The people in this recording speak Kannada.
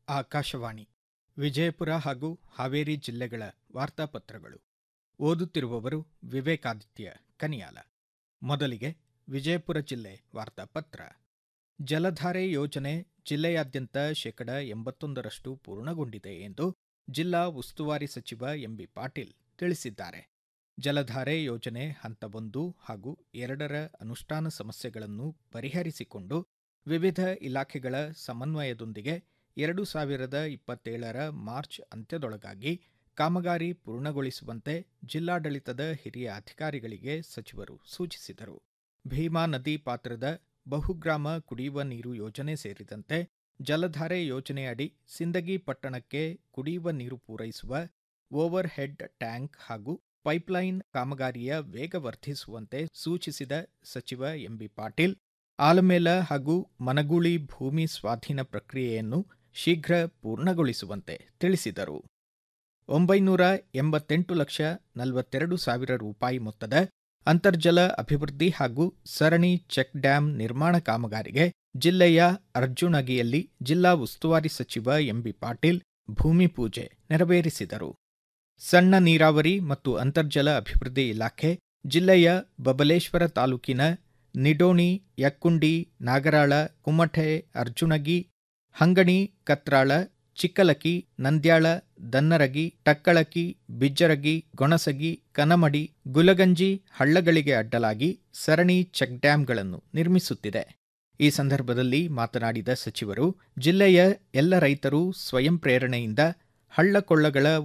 ಆಕಾಶವಾಣಿ ವಿಜಯಪುರ ಹಾಗೂ ಹಾವೇರಿ ಜಿಲ್ಲೆಗಳ ವಾರ್ತಾಪತ್ರಗಳು ಓದುತ್ತಿರುವವರು ವಿವೇಕಾದಿತ್ಯ ಕನಿಯಾಲ ಮೊದಲಿಗೆ ವಿಜಯಪುರ ಜಿಲ್ಲೆ ವಾರ್ತಾಪತ್ರ ಜಲಧಾರೆ ಯೋಜನೆ ಜಿಲ್ಲೆಯಾದ್ಯಂತ ಶೇಕಡ ಎಂಬತ್ತೊಂದರಷ್ಟು ಪೂರ್ಣಗೊಂಡಿದೆ ಎಂದು ಜಿಲ್ಲಾ ಉಸ್ತುವಾರಿ ಸಚಿವ ಎಂಬಿ ಪಾಟೀಲ್ ತಿಳಿಸಿದ್ದಾರೆ ಜಲಧಾರೆ ಯೋಜನೆ ಹಂತ ಒಂದು ಹಾಗೂ ಎರಡರ ಅನುಷ್ಠಾನ ಸಮಸ್ಯೆಗಳನ್ನು ಪರಿಹರಿಸಿಕೊಂಡು ವಿವಿಧ ಇಲಾಖೆಗಳ ಸಮನ್ವಯದೊಂದಿಗೆ ಎರಡು ಸಾವಿರದ ಇಪ್ಪತ್ತೇಳರ ಮಾರ್ಚ್ ಅಂತ್ಯದೊಳಗಾಗಿ ಕಾಮಗಾರಿ ಪೂರ್ಣಗೊಳಿಸುವಂತೆ ಜಿಲ್ಲಾಡಳಿತದ ಹಿರಿಯ ಅಧಿಕಾರಿಗಳಿಗೆ ಸಚಿವರು ಸೂಚಿಸಿದರು ಭೀಮಾ ನದಿ ಪಾತ್ರದ ಬಹುಗ್ರಾಮ ಕುಡಿಯುವ ನೀರು ಯೋಜನೆ ಸೇರಿದಂತೆ ಜಲಧಾರೆ ಯೋಜನೆಯಡಿ ಸಿಂದಗಿ ಪಟ್ಟಣಕ್ಕೆ ಕುಡಿಯುವ ನೀರು ಪೂರೈಸುವ ಓವರ್ ಹೆಡ್ ಟ್ಯಾಂಕ್ ಹಾಗೂ ಪೈಪ್ಲೈನ್ ಕಾಮಗಾರಿಯ ವೇಗ ವರ್ಧಿಸುವಂತೆ ಸೂಚಿಸಿದ ಸಚಿವ ಎಂಬಿ ಪಾಟೀಲ್ ಆಲಮೇಲ ಹಾಗೂ ಮನಗೂಳಿ ಭೂಮಿ ಸ್ವಾಧೀನ ಪ್ರಕ್ರಿಯೆಯನ್ನು ಶೀಘ್ರ ಪೂರ್ಣಗೊಳಿಸುವಂತೆ ತಿಳಿಸಿದರು ಒಂಬೈನೂರ ಎಂಬತ್ತೆಂಟು ಲಕ್ಷ ನಲವತ್ತೆರಡು ಸಾವಿರ ರೂಪಾಯಿ ಮೊತ್ತದ ಅಂತರ್ಜಲ ಅಭಿವೃದ್ಧಿ ಹಾಗೂ ಸರಣಿ ಚೆಕ್ ಡ್ಯಾಂ ನಿರ್ಮಾಣ ಕಾಮಗಾರಿಗೆ ಜಿಲ್ಲೆಯ ಅರ್ಜುನಗಿಯಲ್ಲಿ ಜಿಲ್ಲಾ ಉಸ್ತುವಾರಿ ಸಚಿವ ಎಂಬಿ ಪಾಟೀಲ್ ಭೂಮಿ ಪೂಜೆ ನೆರವೇರಿಸಿದರು ಸಣ್ಣ ನೀರಾವರಿ ಮತ್ತು ಅಂತರ್ಜಲ ಅಭಿವೃದ್ಧಿ ಇಲಾಖೆ ಜಿಲ್ಲೆಯ ಬಬಲೇಶ್ವರ ತಾಲೂಕಿನ ನಿಡೋಣಿ ಯಕ್ಕುಂಡಿ ನಾಗರಾಳ ಕುಮಠೆ ಅರ್ಜುನಗಿ ಹಂಗಣಿ ಕತ್ರಾಳ ಚಿಕ್ಕಲಕಿ ನಂದ್ಯಾಳ ದನ್ನರಗಿ ಟಕ್ಕಳಕಿ ಬಿಜ್ಜರಗಿ ಗೊಣಸಗಿ ಕನಮಡಿ ಗುಲಗಂಜಿ ಹಳ್ಳಗಳಿಗೆ ಅಡ್ಡಲಾಗಿ ಸರಣಿ ಚೆಕ್ ಡ್ಯಾಂಗಳನ್ನು ನಿರ್ಮಿಸುತ್ತಿದೆ ಈ ಸಂದರ್ಭದಲ್ಲಿ ಮಾತನಾಡಿದ ಸಚಿವರು ಜಿಲ್ಲೆಯ ಎಲ್ಲ ರೈತರು ಸ್ವಯಂ ಪ್ರೇರಣೆಯಿಂದ ಹಳ್ಳಕೊಳ್ಳಗಳ